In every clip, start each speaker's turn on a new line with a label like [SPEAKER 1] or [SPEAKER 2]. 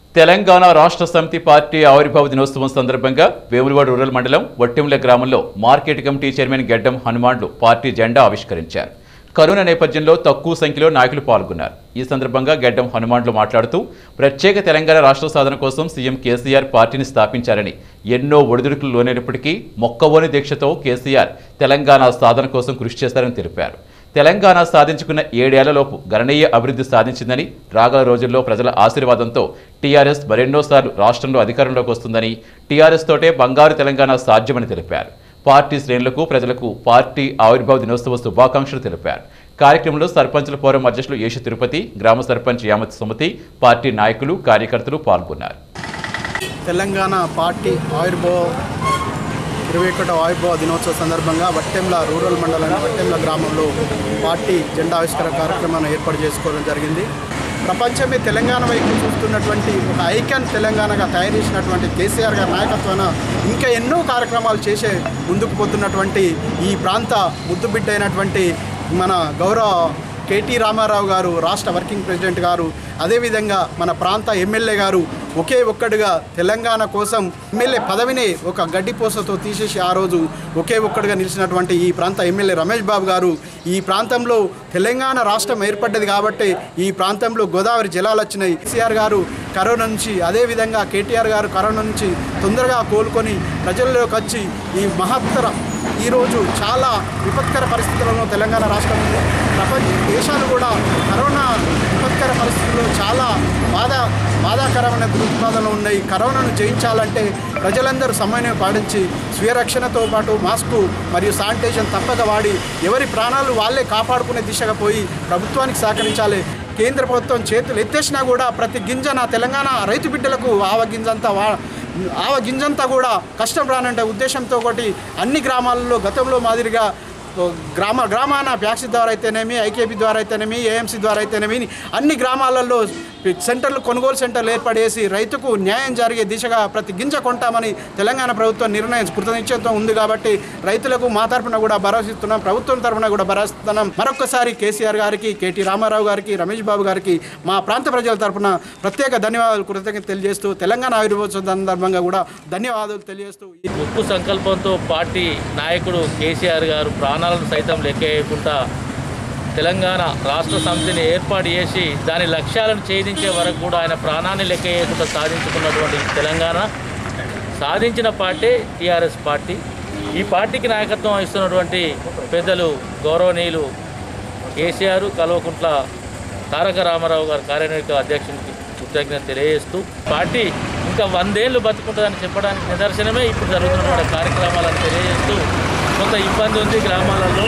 [SPEAKER 1] తెలంగాణ రాష్ట్ర సమితి పార్టీ ఆవిర్భావ దినోత్సవం సందర్భంగా వేములవాడ రూరల్ మండలం వట్టిముల గ్రామంలో మార్కెట్ కమిటీ చైర్మన్ గెడ్డం హనుమాన్లు పార్టీ జెండా ఆవిష్కరించారు కరోనా నేపథ్యంలో తక్కువ సంఖ్యలో నాయకులు పాల్గొన్నారు ఈ సందర్భంగా గెడ్డం హనుమాన్లు మాట్లాడుతూ ప్రత్యేక తెలంగాణ రాష్ట్ర సాధన కోసం సీఎం కేసీఆర్ పార్టీని స్థాపించారని ఎన్నో ఒడిదుడుకులు లోనైనప్పటికీ మొక్కవోని దీక్షతో కేసీఆర్ తెలంగాణ సాధన కోసం కృషి చేశారని తెలిపారు తెలంగాణ సాధించుకున్న ఏడేళ్లలోపు గణనీయ అభివృద్ధి సాధించిందని రాగల రోజుల్లో ప్రజల ఆశీర్వాదంతో టీఆర్ఎస్ మరెన్నోసార్లు రాష్ట్రంలో అధికారంలోకి వస్తుందని టీఆర్ఎస్ తోటే బంగారు తెలంగాణ సాధ్యమని తెలిపారు పార్టీ శ్రేణులకు ప్రజలకు పార్టీ ఆవిర్భావ దినోత్సవ శుభాకాంక్షలు తెలిపారు కార్యక్రమంలో సర్పంచుల ఫోరం అధ్యక్షులు యేషు తిరుపతి గ్రామ సర్పంచ్ యామత్ సుమతి పార్టీ నాయకులు కార్యకర్తలు పాల్గొన్నారు
[SPEAKER 2] తెలంగాణ పార్టీ ఆవిర్భావ ఇరవై ఒకటో ఆవిర్భావ దినోత్సవ సందర్భంగా వట్టెంల రూరల్ మండలం వట్టెంల గ్రామంలో పార్టీ జెండా ఆవిష్కరణ కార్యక్రమాన్ని ఏర్పాటు చేసుకోవడం జరిగింది ప్రపంచమే తెలంగాణ వైపు చూస్తున్నటువంటి ఒక ఐకాన్ తెలంగాణగా తయారు చేసినటువంటి కేసీఆర్ గారి నాయకత్వాన ఇంకా ఎన్నో కార్యక్రమాలు చేసే ముందుకు పోతున్నటువంటి ఈ ప్రాంత ముద్దుబిడ్డ అయినటువంటి మన గౌరవ కేటీ రామారావు గారు రాష్ట్ర వర్కింగ్ ప్రెసిడెంట్ గారు అదేవిధంగా మన ప్రాంత ఎమ్మెల్యే గారు ఒకే ఒక్కడుగా తెలంగాణ కోసం ఎమ్మెల్యే పదవిని ఒక గడ్డిపోసతో తీసేసి ఆ రోజు ఒకే ఒక్కడుగా నిలిచినటువంటి ఈ ప్రాంత ఎమ్మెల్యే రమేష్ బాబు గారు ఈ ప్రాంతంలో తెలంగాణ రాష్ట్రం ఏర్పడ్డది కాబట్టి ఈ ప్రాంతంలో గోదావరి జలాలు వచ్చినాయి కేసీఆర్ గారు కరోనా నుంచి అదేవిధంగా కేటీఆర్ గారు కరోనా నుంచి తొందరగా కోలుకొని ప్రజల్లోకి వచ్చి ఈ మహత్తర ఈరోజు చాలా విపత్కర పరిస్థితులలో తెలంగాణ రాష్ట్రం ఉంది ప్రపంచ దేశాలు కూడా కరోనా విపత్కర పరిస్థితుల్లో చాలా బాధ బాధాకరమైన దృక్పథంలో ఉన్నాయి కరోనాను జయించాలంటే ప్రజలందరూ సమన్వయం పాటించి స్వీయ రక్షణతో పాటు మాస్కు మరియు శానిటైజేషన్ తప్పక వాడి ఎవరి ప్రాణాలు వాళ్ళే కాపాడుకునే దిశగా పోయి ప్రభుత్వానికి సహకరించాలి కేంద్ర ప్రభుత్వం చేతులు ఎత్తేసినా కూడా ప్రతి గింజ నా తెలంగాణ రైతు బిడ్డలకు ఆవ గింజంతా వా ఆవ గింజంతా కూడా కష్టం రానంటే ఉద్దేశంతో ఒకటి అన్ని గ్రామాలలో గతంలో మాదిరిగా ఓ గ్రామ గ్రామాన ప్యాక్సీ ద్వారా అయితేనేమి ఐకేపీ ద్వారా అయితేనేమి ఏఎంసీ ద్వారా అయితేనేమి అన్ని గ్రామాలలో సెంటర్లు కొనుగోలు సెంటర్లు ఏర్పడేసి రైతుకు న్యాయం జరిగే దిశగా ప్రతి గింజ కొంటామని తెలంగాణ ప్రభుత్వం నిర్ణయం కృతనిశ్చయంతో ఉంది కాబట్టి రైతులకు మా తరఫున కూడా భరోసిస్తున్నాం ప్రభుత్వం తరఫున కూడా భరోసిస్తున్నాం మరొకసారి కేసీఆర్ గారికి కేటీ రామారావు గారికి రమేష్ బాబు గారికి మా ప్రాంత ప్రజల తరఫున ప్రత్యేక ధన్యవాదాలు కృతజ్ఞత తెలియజేస్తూ తెలంగాణ ఆవిర్భావ సందర్భంగా కూడా ధన్యవాదాలు తెలియజేస్తూ ఈ
[SPEAKER 3] ఉక్కు సంకల్పంతో పార్టీ నాయకుడు కేసీఆర్ గారు ప్రాణాలను సైతం లెక్కేయకుండా తెలంగాణ రాష్ట్ర సమితిని ఏర్పాటు చేసి దాని లక్ష్యాలను ఛేదించే వరకు కూడా ఆయన ప్రాణాన్ని లెక్కేయకుండా సాధించుకున్నటువంటి తెలంగాణ సాధించిన పార్టీ టీఆర్ఎస్ పార్టీ ఈ పార్టీకి నాయకత్వం వహిస్తున్నటువంటి పెద్దలు గౌరవనీయులు కేసీఆర్ కల్వకుంట్ల తారక రామారావు గారు కార్యనిర్వాహక అధ్యక్షునికి కృతజ్ఞత తెలియజేస్తూ పార్టీ ఇంకా వందేళ్లు బతుకుంటుందని చెప్పడానికి నిదర్శనమే ఇప్పుడు జరుగుతున్నటువంటి కార్యక్రమాలను తెలియజేస్తూ కొంత ఇబ్బంది ఉంది గ్రామాలలో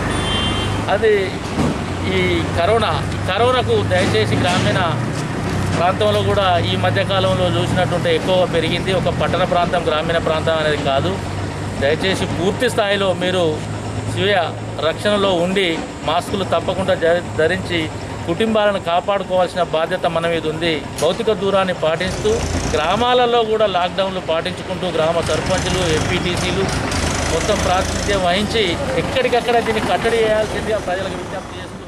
[SPEAKER 3] అది ఈ కరోనా ఈ కరోనాకు దయచేసి గ్రామీణ ప్రాంతంలో కూడా ఈ మధ్యకాలంలో చూసినట్టుంటే ఎక్కువ పెరిగింది ఒక పట్టణ ప్రాంతం గ్రామీణ ప్రాంతం అనేది కాదు దయచేసి పూర్తి స్థాయిలో మీరు స్వీయ రక్షణలో ఉండి మాస్కులు తప్పకుండా జ- ధరించి కుటుంబాలను కాపాడుకోవాల్సిన బాధ్యత మన మీద ఉంది భౌతిక దూరాన్ని పాటిస్తూ గ్రామాలలో కూడా లాక్డౌన్లు పాటించుకుంటూ గ్రామ సర్పంచులు ఎంపీటీసీలు మొత్తం ప్రాతినిధ్యం వహించి ఎక్కడికక్కడ దీన్ని కట్టడి చేయాల్సిందిగా ప్రజలకు విజ్ఞప్తి చేస్తూ